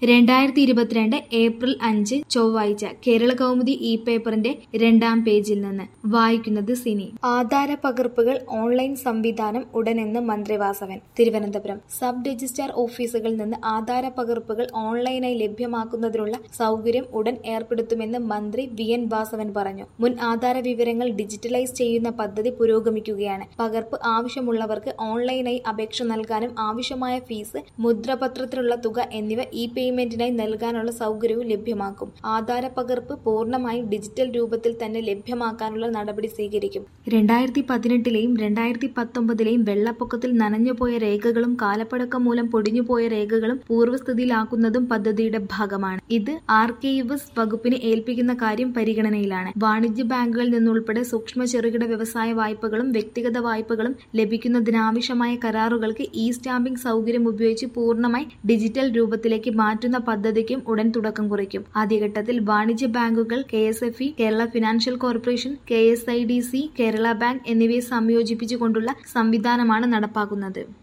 രണ്ടായിരത്തി ഇരുപത്തിരണ്ട് ഏപ്രിൽ അഞ്ച് ചൊവ്വാഴ്ച കേരള കൗമുദി ഇ പേപ്പറിന്റെ രണ്ടാം പേജിൽ നിന്ന് വായിക്കുന്നത് സിനി ആധാര പകർപ്പുകൾ ഓൺലൈൻ സംവിധാനം ഉടനെന്ന് മന്ത്രി വാസവൻ തിരുവനന്തപുരം സബ് രജിസ്ട്രാർ ഓഫീസുകളിൽ നിന്ന് ആധാര പകർപ്പുകൾ ഓൺലൈനായി ലഭ്യമാക്കുന്നതിനുള്ള സൗകര്യം ഉടൻ ഏർപ്പെടുത്തുമെന്ന് മന്ത്രി വി എൻ വാസവൻ പറഞ്ഞു മുൻ ആധാര വിവരങ്ങൾ ഡിജിറ്റലൈസ് ചെയ്യുന്ന പദ്ധതി പുരോഗമിക്കുകയാണ് പകർപ്പ് ആവശ്യമുള്ളവർക്ക് ഓൺലൈനായി അപേക്ഷ നൽകാനും ആവശ്യമായ ഫീസ് മുദ്രപത്രത്തിലുള്ള തുക എന്നിവ ഇ പേയ്മെന്റിനായി നൽകാനുള്ള സൗകര്യവും ലഭ്യമാക്കും ആധാര പകർപ്പ് പൂർണ്ണമായും ഡിജിറ്റൽ രൂപത്തിൽ തന്നെ ലഭ്യമാക്കാനുള്ള നടപടി സ്വീകരിക്കും രണ്ടായിരത്തി പതിനെട്ടിലെയും രണ്ടായിരത്തി പത്തൊമ്പതിലെയും വെള്ളപ്പൊക്കത്തിൽ നനഞ്ഞുപോയ രേഖകളും കാലപ്പഴക്കം മൂലം പൊടിഞ്ഞുപോയ രേഖകളും പൂർവ്വസ്ഥിതിയിലാക്കുന്നതും പദ്ധതിയുടെ ഭാഗമാണ് ഇത് ആർക്കൈവസ് വകുപ്പിനെ ഏൽപ്പിക്കുന്ന കാര്യം പരിഗണനയിലാണ് വാണിജ്യ ബാങ്കുകളിൽ നിന്നുൾപ്പെടെ സൂക്ഷ്മ ചെറുകിട വ്യവസായ വായ്പകളും വ്യക്തിഗത വായ്പകളും ലഭിക്കുന്നതിനാവശ്യമായ കരാറുകൾക്ക് ഇ സ്റ്റാമ്പിംഗ് സൗകര്യം ഉപയോഗിച്ച് പൂർണ്ണമായി ഡിജിറ്റൽ രൂപത്തിലേക്ക് മാറ്റുന്ന പദ്ധതിക്കും ഉടൻ തുടക്കം കുറിക്കും ആദ്യഘട്ടത്തിൽ വാണിജ്യ ബാങ്കുകൾ K S F E Kerala Financial Corporation K S I D C Kerala Bank എന്നിവയെ സംയോജിപ്പിച്ചുകൊണ്ടുള്ള സംവിധാനമാണ് നടപ്പാക്കുന്നത്